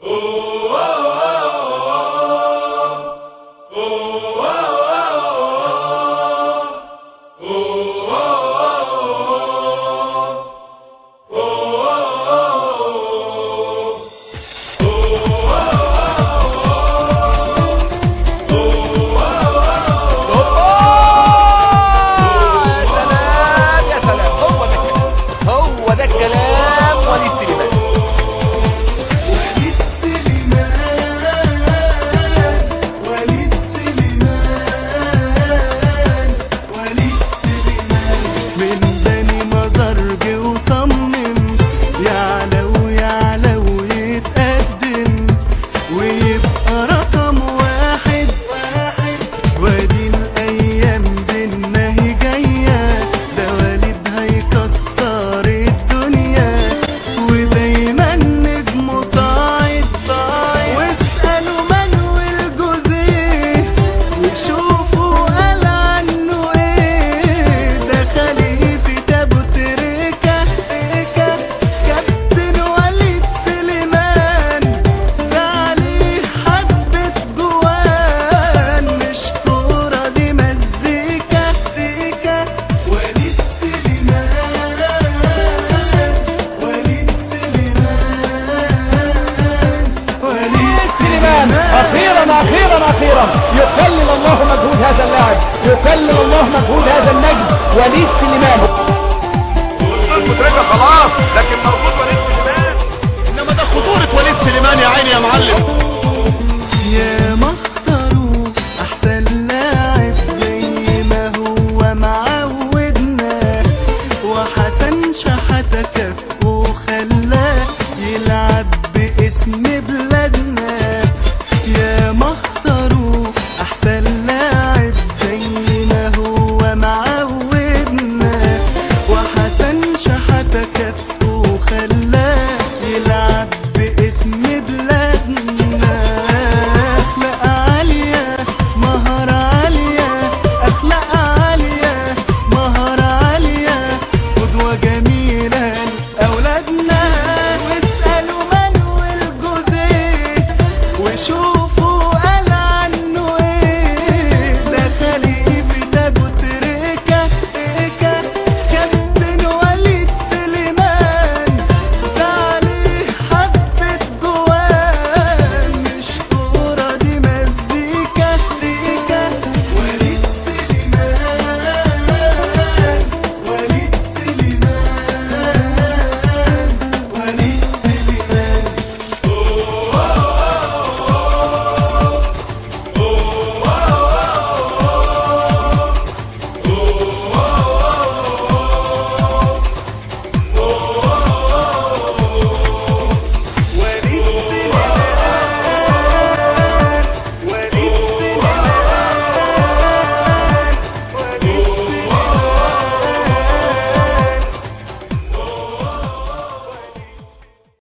يا سلام يا سلام هو ده الكلام هو ده الكلام وليد سليمان وليد سليمان وليد سليمان من بني مزار جه وصمم يعلى ويعلى ويتقدم ويبقى رقم واحد وادي الايام بينا هي جايه ده وليد هيكسر الدنيا ودايما نجم صاعد واسالوا مانويل جوزيه وشوفوا قال عنه ايه ده خليفه ابو تريكه كابتن وليد سليمان ده عليه حبه جوان مش كوره دي مزيكا وليد سليمان وليد سليمان وليد سليمان اخيرا اخيرا اخيرا يقلل الله مجهود هذا اللاعب يقلل الله مجهود هذا النجم وليد سليمان المدركه خلاص لكن موجود وليد سليمان انما ده خطوره وليد سليمان يا عيني يا معلم